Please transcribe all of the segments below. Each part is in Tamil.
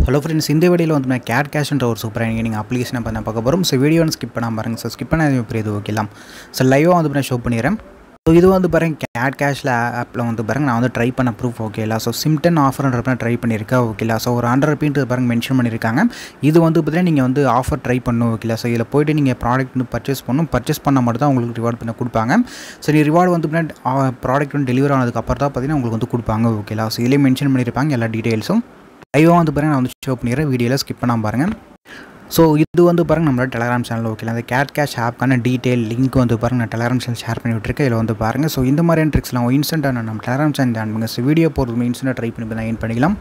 ஹலோ ஃப்ரெண்ட்ஸ் இந்த வீடியோவில் வந்து நான் கேட் கேஷ்ன்ற ஒரு சூப்பராக நீங்கள் அப்ளிகேஷனை பண்ண பார்க்க போகிறோம் ஸோ வீடியோ வந்து ஸ்கிப் பண்ணாமல் பாருங்க ஸோ ஸ்கிப் பண்ணாத புரியுது ஓகேலாம் ஸோ லைவாக வந்து நான் ஷோ பண்ணிடுறேன் ஸோ இது வந்து பாருங்க கேட் கேஷில் ஆப்பில் வந்து பாருங்க நான் வந்து ட்ரை பண்ண ப்ரூஃப் ஓகேலா ஸோ சிம்டன் ஆஃபர்ன்றப்ப ட்ரை பண்ணியிருக்கேன் ஓகேலா ஸோ ஒரு ஹண்ட்ரட் ருபீன்றது பாருங்க மென்ஷன் பண்ணியிருக்காங்க இது வந்து பார்த்தீங்கன்னா நீங்கள் வந்து ஆஃபர் ட்ரை பண்ணணும் ஓகேலா ஸோ இதில் போய்ட்டு நீங்கள் ப்ராடக்ட் வந்து பர்ச்சேஸ் பண்ணணும் பர்ச்சேஸ் பண்ணால் மட்டும் தான் உங்களுக்கு ரிவார்ட் பண்ண கொடுப்பாங்க ஸோ நீ ரிவார்டு வந்து பார்த்தீங்கன்னா ப்ராடக்ட் வந்து டெலிவரி ஆனதுக்கு அப்புறம் தான் பார்த்தீங்கன்னா உங்களுக்கு வந்து கொடுப்பாங்க ஓகேலா ஸோ இதிலே மென்ஷன் பண்ணியிருப்பாங்க எல்லா டீட்டெயில்ஸும் லைவாக வந்து பாருங்கள் நான் வந்து ஷோ பண்ணிடுறேன் வீடியோவில் ஸ்கிப் பண்ணாமல் பாருங்கள் ஸோ இது வந்து பாருங்கள் நம்மளோட டெலகிராம் சேனல் ஓகே அந்த கேட் கேஷ் ஆப்க்கான டீட்டெயில் லிங்க் வந்து பாருங்கள் நான் டெலகிராம் சேனல் ஷேர் பண்ணி விட்டுருக்கேன் இதில் வந்து பாருங்கள் ஸோ இந்த மாதிரியான ட்ரிக்ஸ்லாம் இன்ஸ்டண்ட்டாக நம்ம டெலகிராம் சேனல் ஜாயின் பண்ணுங்கள் ஸோ வீடியோ போகிறதுமே இன்ஸ்டண்ட்டாக ட்ரை பண்ணி தான் ஏன் பண்ணிக்கலாம்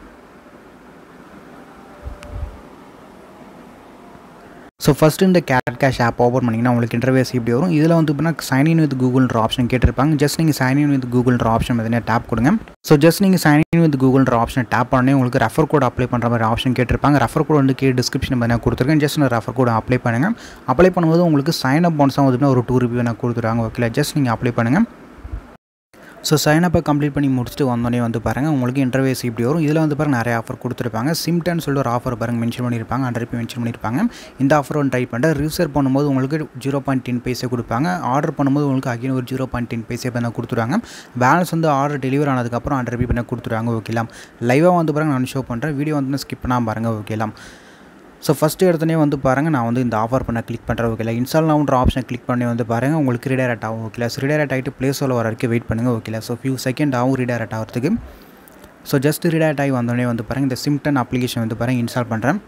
ஸோ ஃபஸ்ட்டு இந்த கேட் கேஷ் ஆப் ஓப்பன் பண்ணிங்கன்னா உங்களுக்கு இன்டர்வேஸ் இப்படி வரும் இதில் வந்து பார்த்தீங்கன்னா சைன் இன் வித் கூகுள்ன்ற ஆப்ஷன் கேட்டிருப்பாங்க ஜஸ்ட் நீங்கள் சைன் இன் வித் கூகுள்ன்ற ஆப்ஷன் பார்த்தீங்கன்னா டேப் கொடுங்க ஸோ ஜஸ்ட் நீங்கள் சைன் இன் வித் கூகுள்ன்ற ஆப்ஷன் டேப் பண்ணி உங்களுக்கு ரெஃபர் கோட் அப்ளை பண்ணுற மாதிரி ஆப்ஷன் கேட்டிருப்பாங்க ரெஃபர் கோட் வந்து கீழே டிஸ்கிரிப்ஷன் பார்த்தீங்கன்னா கொடுத்துருக்கேன் ஜஸ்ட் நான் ரெஃபர் கோட் அப்ளை பண்ணுங்கள் அப்ளை பண்ணும்போது உங்களுக்கு சைன் அப் போனஸாக வந்து ஒரு டூ ருபி வேணால் கொடுத்துருவாங்க ஓகே ஜஸ்ட் நீங்கள் அப்ளை பண்ணுங்கள் ஸோ சைன் அப்பை கம்ப்ளீட் பண்ணி முடிச்சுட்டு வந்தோடனே வந்து பாருங்கள் உங்களுக்கு இன்டர்வேஸ் இப்படி வரும் இதில் வந்து பாருங்கள் நிறைய ஆஃபர் கொடுத்துருப்பாங்க சிம்டன் சொல்லிட்டு ஒரு ஆஃபர் பாருங்கள் மென்ஷன் பண்ணியிருப்பாங்க ஹண்ட்ரட் ருபி மென்ஷன் பண்ணியிருப்பாங்க இந்த ஆஃபர் ஒன்று ட்ரை பண்ணிட்டு ரிசர்வ் பண்ணும்போது உங்களுக்கு ஜீரோ பாயிண்ட் டென் பைசே கொடுப்பாங்க ஆர்டர் பண்ணும்போது உங்களுக்கு அகைன் ஒரு ஜீரோ பாயிண்ட் டென் பைசே பண்ண கொடுத்துருவாங்க பேலன்ஸ் வந்து ஆர்டர் டெலிவரி ஆனதுக்கப்புறம் ஹண்ட்ரட் ருபி பண்ண கொடுத்துருவாங்க ஓகேலாம் லைவாக வந்து பாருங்கள் நான் ஷோ பண்ணுறேன் வீடியோ வந்து ஸ்கிப் பண்ணாமல் பாருங்கள் ஓகேலாம் ஸோ ஃபஸ்ட்டு எடுத்தனே வந்து பாருங்கள் நான் வந்து இந்த ஆஃபர் பண்ண கிளிக் பண்ணுறேன் ஓகேல இன்ஸ்டால் நவுன்ற ஆப்ஷன் கிளிக் பண்ணி வந்து பாருங்கள் உங்களுக்கு ரீடைரக்ட் ஆகும் ஓகேல ஸோ ரீடைரக்ட் ஆகிட்டு ப்ளே ஸ்டோரில் வர வரைக்கும் வெயிட் பண்ணுங்கள் ஓகேல ஸோ ஃபியூ செகண்ட் ஆகும் ரீடைரக்ட் ஆகிறதுக்கு ஸோ ஜஸ்ட் ரீடைரக்ட் ஆகி வந்தோடனே வந்து பாருங்கள் இந்த சிம்டன் அப்ளிகேஷன் வந்து பாருங்கள் இன்ஸ்டால் பண்ணுறேன்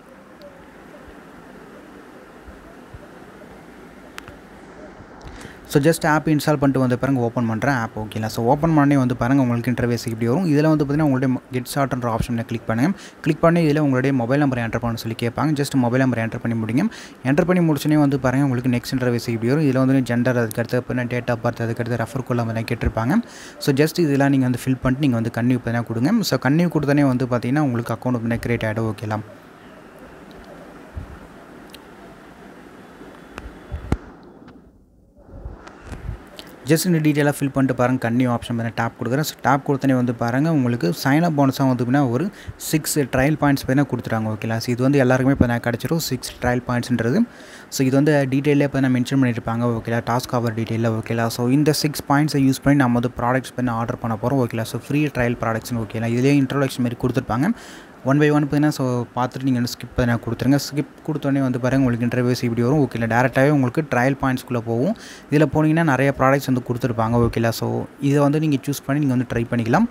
ஸோ ஜஸ்ட் ஆப் இன்ஸ்டால் பண்ணிட்டு வந்து பாருங்கள் ஓப்பன் பண்ணுறேன் ஆப் ஓகேங்களா ஸோ ஓப்பன் பண்ணி வந்து பாருங்கள் உங்களுக்கு இன்டர்வேஸ் இப்படி வரும் இதில் வந்து பார்த்தீங்கன்னா உங்களுடைய கெட் ஸ்டார்ட்ன்ற ஆப்ஷனில் கிளிக் பண்ணுங்கள் கிளிக் பண்ணி இதில் உங்களுடைய மொபைல் நம்பர் என்டர் பண்ண சொல்லி கேட்பாங்க ஜஸ்ட் மொபைல் நம்பர் என்டர் பண்ணி முடியும் என்டர் பண்ணி முடிச்சோன்னே வந்து பாருங்கள் உங்களுக்கு நெக்ஸ்ட் இன்டர்வேஸ் இப்படி வரும் இதில் வந்து ஜெண்டர் அதுக்கடுத்து அப்படின்னா டேட் ஆஃப் பர்த் அதுக்கடுத்து ரெஃபர் கொள்ள மாதிரி கேட்டிருப்பாங்க ஸோ ஜஸ்ட் இதெல்லாம் நீங்கள் வந்து ஃபில் பண்ணிட்டு நீங்கள் வந்து கன்னியூ பண்ணால் கொடுங்க ஸோ கன்னியூ கொடுத்தனே வந்து பார்த்தீங்கன்னா உங்களுக்கு அக்கௌண்ட் வந்து கிரியேட் ஆகிடும் ஓகேலாம் ஜஸ்ட் இந்த டீட்டெயிலாக ஃபில் பண்ணிட்டு பாருங்கள் கன்னியூ ஆப்ஷன் பண்ணி டேப் கொடுக்குறேன் ஸோ டேப் கொடுத்தனே வந்து பாருங்கள் உங்களுக்கு சைன் அப் போனஸாக வந்து பார்த்தீங்கன்னா ஒரு சிக்ஸ் ட்ரையல் பாயிண்ட்ஸ் பார்த்தீங்கன்னா கொடுத்துட்டாங்க ஓகேலா ஸோ இது வந்து எல்லாருக்குமே இப்போ நான் கிடச்சிரும் சிக்ஸ் ட்ரையல் பாயிண்ட்ஸ்ன்றது ஸோ இது வந்து டீட்டெயிலே இப்போ நான் மென்ஷன் பண்ணியிருப்பாங்க ஓகேலா டாஸ்க் கவர் டீட்டெயிலில் ஓகேலா ஸோ இந்த சிக்ஸ் பாயிண்ட்ஸை யூஸ் பண்ணி நம்ம வந்து ப்ராடக்ட்ஸ் பண்ணி ஆர்டர் பண்ண போகிறோம் ஓகேலா ஸோ ஃப்ரீ ட்ரையல் ப்ராடக்ட்ஸ்னு ஓகேலா இதிலே இன்ட்ரோடக்ஷன் மாதிரி கொடுத்துருப்பாங்க ஒன் பை ஒன் பார்த்தீங்கன்னா ஸோ பார்த்துட்டு நீங்கள் வந்து ஸ்கிப் பண்ண கொடுத்துருங்க ஸ்கிப் கொடுத்தோடனே வந்து பாருங்கள் உங்களுக்கு இன்டர்வியூஸ் இப்படி வரும் ஓகேல டேரெக்டாகவே உங்களுக்கு ட்ரையல் பாயிண்ட்ஸ்குள்ளே போகும் இதில் போனீங்கன்னா நிறைய ப்ராடக்ட்ஸ் வந்து கொடுத்துருப்பாங்க ஓகேலா ஸோ இதை வந்து நீங்கள் சூஸ் பண்ணி நீங்கள் வந்து ட்ரை பண்ணிக்கலாம்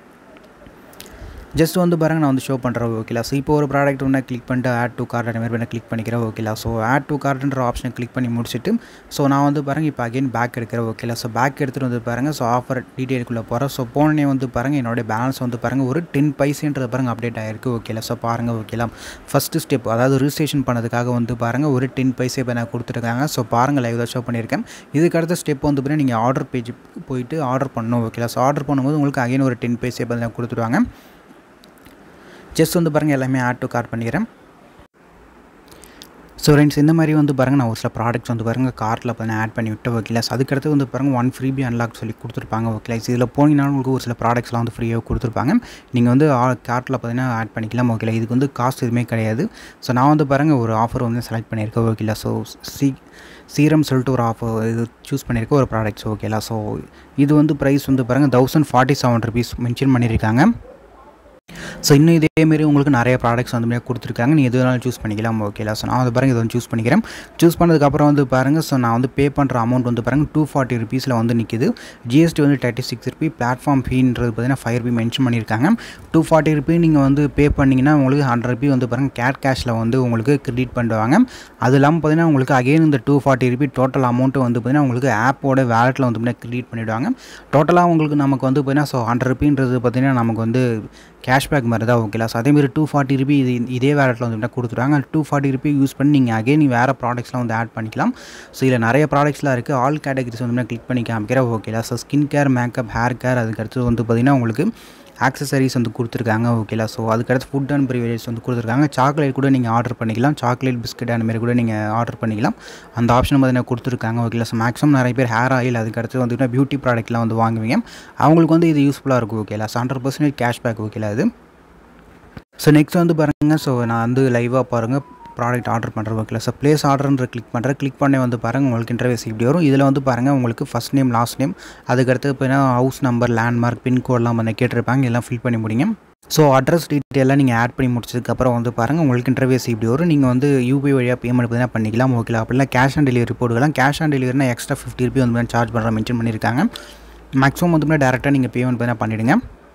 ஜஸ்ட் வந்து பாருங்கள் நான் வந்து ஷோ பண்ணுறேன் ஓகேலா ஸோ இப்போ ஒரு ப்ராடக்ட் ஒன்று கிளிக் பண்ணிட்டு ஆட் டூ கார்ட் அந்த மாதிரி பண்ணி கிளிக் பண்ணிக்கிறேன் ஓகேலா ஸோ ஆட் டூ கார்டுன்ற ஆப்ஷனை கிளிக் பண்ணி முடிச்சுட்டு ஸோ நான் வந்து பாருங்கள் இப்போ அகைன் பேக் எடுக்கிறேன் ஓகேலா ஸோ பேக் எடுத்துகிட்டு வந்து பாருங்கள் ஸோ ஆஃபர் டீட்டெயிலுக்குள்ளே போகிறேன் ஸோ போனே வந்து பாருங்கள் என்னோடய பேலன்ஸ் வந்து பாருங்கள் ஒரு டென் பைசேன்றது பாருங்கள் அப்டேட் ஆகிருக்கு ஓகேலா ஸோ பாருங்கள் ஓகேலா ஃபஸ்ட்டு ஸ்டெப் அதாவது ரிஜிஸ்ட்ரேஷன் பண்ணதுக்காக வந்து பாருங்கள் ஒரு டென் பைசே இப்போ நான் கொடுத்துருக்காங்க ஸோ பாருங்கள் லைவ் தான் ஷோ பண்ணியிருக்கேன் இதுக்கு அடுத்த ஸ்டெப் வந்து பார்த்தீங்கன்னா நீங்கள் ஆர்டர் பேஜ் போயிட்டு ஆர்டர் பண்ணணும் ஓகேலா ஸோ ஆர்டர் பண்ணும்போது உங்களுக்கு அகைன் ஒரு டென் பைசே பார்த்தீங்கன்னா கொடுத்துருவாங்க ஜஸ்ட் வந்து பாருங்கள் எல்லாமே ஆட் டு கார்ட் பண்ணிக்கிறேன் ஸோ ஃப்ரெண்ட்ஸ் இந்த மாதிரி வந்து பாருங்கள் நான் ஒரு சில ப்ராடக்ட்ஸ் வந்து பாருங்கள் கார்ட்டில் பார்த்தீங்கன்னா ஆட் பண்ணி விட்டு ஓகேலா அதுக்கடுத்து வந்து பாருங்கள் ஒன் ஃப்ரீபி அன்லாக் சொல்லி கொடுத்துருப்பாங்க ஓகேலா இதில் போனீங்கன்னா உங்களுக்கு ஒரு சில ப்ராடக்ட்ஸ்லாம் வந்து ஃப்ரீயாக கொடுத்துருப்பாங்க நீங்கள் வந்து கார்ட்டில் பார்த்தீங்கன்னா ஆட் பண்ணிக்கலாம் ஓகேலா இதுக்கு வந்து காஸ்ட் எதுவுமே கிடையாது ஸோ நான் வந்து பாருங்கள் ஒரு ஆஃபர் வந்து செலக்ட் பண்ணியிருக்கேன் ஓகேலா ஸோ சி சீரம் சொல்லிட்டு ஒரு ஆஃபர் இது சூஸ் பண்ணியிருக்க ஒரு ப்ராடக்ட்ஸ் ஓகேலா ஸோ இது வந்து ப்ரைஸ் வந்து பாருங்கள் thousand forty seven rupees mention பண்ணியிருக்காங்க ஸோ இன்னும் இதேமாரி உங்களுக்கு நிறைய ப்ராடக்ட்ஸ் வந்து கொடுத்துருக்காங்க நீங்கள் எது வேணாலும் சூஸ் பண்ணிக்கலாம் ஓகேலா ஸோ நான் வந்து பாருங்கள் இதை வந்து சூஸ் பண்ணிக்கிறேன் சூஸ் பண்ணதுக்கப்புறம் வந்து பாருங்கள் ஸோ நான் வந்து பே பண்ணுற அமௌண்ட் வந்து பாருங்கள் டூ ஃபார்ட்டி ருபீஸில் வந்து நிற்கிது ஜிஎஸ்டி வந்து தேர்ட்டி சிக்ஸ் ருபி பிளாட்ஃபார்ம் ஃபீன்றது பார்த்தீங்கன்னா ஃபைவ் ருபி மென்ஷன் பண்ணியிருக்காங்க டூ ஃபார்ட்டி ருபி நீங்கள் வந்து பே பண்ணிங்கன்னா உங்களுக்கு ஹண்ட்ரட் ருபி வந்து பாருங்கள் கேட் கேஷில் வந்து உங்களுக்கு கிரெடிட் பண்ணுவாங்க அது இல்லாமல் பார்த்தீங்கன்னா உங்களுக்கு அகெயின் இந்த two forty rupee total amount வந்து பார்த்தீங்கன்னா உங்களுக்கு ஆப்போட வேலெட்டில் வந்து பார்த்தீங்கன்னா கிரெடிட் பண்ணிவிடுவாங்க டோட்டலாக உங்களுக்கு நமக்கு வந்து பார்த்தீங்கன்னா ஸோ ஹண்ட்ரட் ருபின்றது பார்த்தீங்கன்னா நமக்கு வந்து கேஷ்பேக் மாதிரி தான் ஓகேலா ஸோ அதேமாதிரி டூ ஃபார்ட்டி ருபி இது இதே வேலெட்டில் வந்து கொடுத்துருவாங்க டூ ஃபார்ட்டி ருபி யூஸ் பண்ணி நீங்கள் அகைன் வேறு ப்ராடக்ட்ஸ்லாம் வந்து ஆட் பண்ணிக்கலாம் ஸோ இதில் நிறைய ப்ராடக்ட்ஸ்லாம் இருக்குது ஆல் கேட்டகரிஸ் வந்து கிளிக் பண்ணி காமிக்கிறேன் ஓகேலா so skin care makeup hair care அதுக்கடுத்து வந்து பார்த்திங்கன்னா உங்களுக்கு ஆக்சசரிஸ் வந்து கொடுத்துருக்காங்க ஓகேலா ஸோ அதுக்கடுத்து ஃபுட் அண்ட் ப்ரிவேஜஸ் வந்து கொடுத்துருக்காங்க சாக்லேட் கூட நீங்கள் ஆர்டர் பண்ணிக்கலாம் சாக்லேட் பிஸ்கட் அந்த மாதிரி கூட நீங்கள் ஆர்டர் பண்ணிக்கலாம் அந்த ஆப்ஷன் பார்த்தீங்கன்னா கொடுத்துருக்காங்க ஓகேலா ஸோ மேக்ஸிமம் நிறைய பேர் ஹேர் ஆயில் அதுக்கடுத்து வந்து பியூட்டி ப்ராடக்ட்லாம் வந்து வாங்குவீங்க அவங்களுக்கு வந்து இது யூஸ்ஃபுல்லாக இருக்கும் ஓகேலா ஸோ ஹண்ட்ரட் பர்சன்டேஜ் கேஷ்பேக் ஓகேலா இது ஸோ நெக்ஸ்ட் வந்து பாருங்கள் ஸோ நான் வந்து லைவாக பாருங்கள் ப்ராடக்ட் ஆர்டர் பண்ணுற ஓகேல ஸோ ப்ளேஸ் ஆர்டர்ன்ற கிளிக் பண்ணுறேன் கிளிக் பண்ணி வந்து பாருங்கள் உங்களுக்கு இன்டர்வேஸ் இப்படி வரும் இதில் வந்து பாருங்கள் உங்களுக்கு ஃபஸ்ட் நேம் லாஸ்ட் நேம் அதுக்கடுத்து பார்த்தீங்கன்னா ஹவுஸ் நம்பர் லேண்ட்மார்க் பின்கோட்லாம் வந்து கேட்டிருப்பாங்க எல்லாம் ஃபில் பண்ணி முடிங்க ஸோ அட்ரஸ் டீட்டெயிலாக நீங்கள் ஆட் பண்ணி முடிச்சதுக்கப்புறம் வந்து பாருங்கள் உங்களுக்கு இன்டர்வேஸ் இப்படி வரும் நீங்கள் வந்து யூபிஐ வழியாக பேமெண்ட் பார்த்தீங்கன்னா பண்ணிக்கலாம் ஓகேலா அப்படிலாம் கேஷ் ஆன் டெலிவரி போட்டுக்கலாம் கேஷ் ஆன் டெலிவரினா எக்ஸ்ட்ரா ஃபிஃப்டி ருபி வந்து சார்ஜ் பண்ணுற மென்ஷன் பண்ணியிருக்காங்க மேக்ஸிமம் வந்து டேரெக்டாக நீங்கள் பேமெண்ட் பார்த்தீங்கன்னா பண்ணிவிடுங்க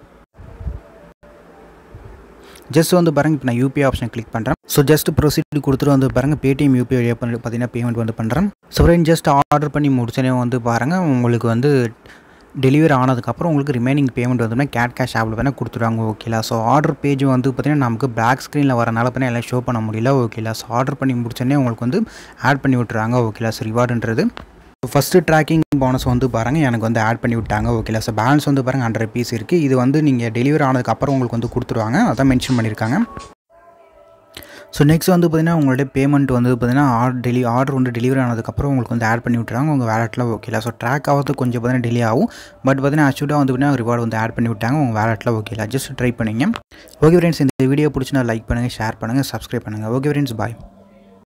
ஜஸ்ட் வந்து பாருங்கள் இப்போ நான் யூபிஐ ஆப்ஷன் கிளிக் பண்ணுறேன் ஸோ ஜஸ்ட் ப்ரொசீட் கொடுத்துட்டு வந்து பாருங்கள் பேடிஎம் யூபிஐ வழியாக பண்ணி பார்த்தீங்கன்னா பேமெண்ட் வந்து பண்ணுறேன் ஸோ ஃப்ரெண்ட் ஜஸ்ட் ஆர்டர் பண்ணி முடிச்சனே வந்து பாருங்கள் உங்களுக்கு வந்து டெலிவரி ஆனதுக்கப்புறம் உங்களுக்கு ரிமைனிங் பேமெண்ட் வந்து கேட் கேஷ் ஆப்பில் வேணால் கொடுத்துருவாங்க ஓகேலா ஸோ ஆர்டர் பேஜ் வந்து பார்த்தீங்கன்னா நமக்கு பேக் ஸ்க்ரீனில் வரனால பார்த்தீங்கன்னா எல்லாம் ஷோ பண்ண முடியல ஓகேலா ஸோ ஆர்டர் பண்ணி முடிச்சோடனே உங்களுக்கு வந்து ஆட் பண்ணி விட்டுறாங்க ஓகேலா ஸோ ரிவார்டுன்றது ஃபஸ்ட்டு ட்ராக்கிங் போனஸ் வந்து பாருங்கள் எனக்கு வந்து ஆட் பண்ணி விட்டாங்க ஓகேலா ஸோ பேலன்ஸ் வந்து பாருங்கள் ஹண்ட்ரட் பீஸ் இருக்குது இது வந்து நீங்கள் டெலிவரி ஆனதுக்கப்புறம் உங்களுக்கு வந்து கொடுத்துருவாங்க அதான் மென்ஷன் பண்ணியிருக்காங்க ஸோ நெக்ஸ்ட் வந்து பார்த்தீங்கன்னா உங்களுடைய பேமெண்ட் வந்து பார்த்தீங்கன்னா ஆர்டர் டெலி ஆர்டர் வந்து டெலிவரி ஆனதுக்கப்புறம் உங்களுக்கு வந்து ஆட் பண்ணி விட்டுறாங்க உங்கள் வேலெட்டில் ஓகேலா ஸோ ட்ராக் ஆகிறது கொஞ்சம் பார்த்தீங்கன்னா டிலே ஆகும் பட் பார்த்தீங்கன்னா அச்சூட்டாக வந்து பார்த்தீங்கன்னா ரிவார்டு வந்து ஆட் பண்ணி விட்டாங்க உங்கள் வேலெட்டில் ஓகேலா ஜஸ்ட் ட்ரை பண்ணிங்க ஓகே ஃப்ரெண்ட்ஸ் இந்த வீடியோ பிடிச்சினா லைக் பண்ணுங்கள் ஷேர் பண்ணுங்கள் சப்ஸ்கிரைப் பண்ணுங்கள் ஓகே ஃப்ரெண்ட்ஸ் பாய்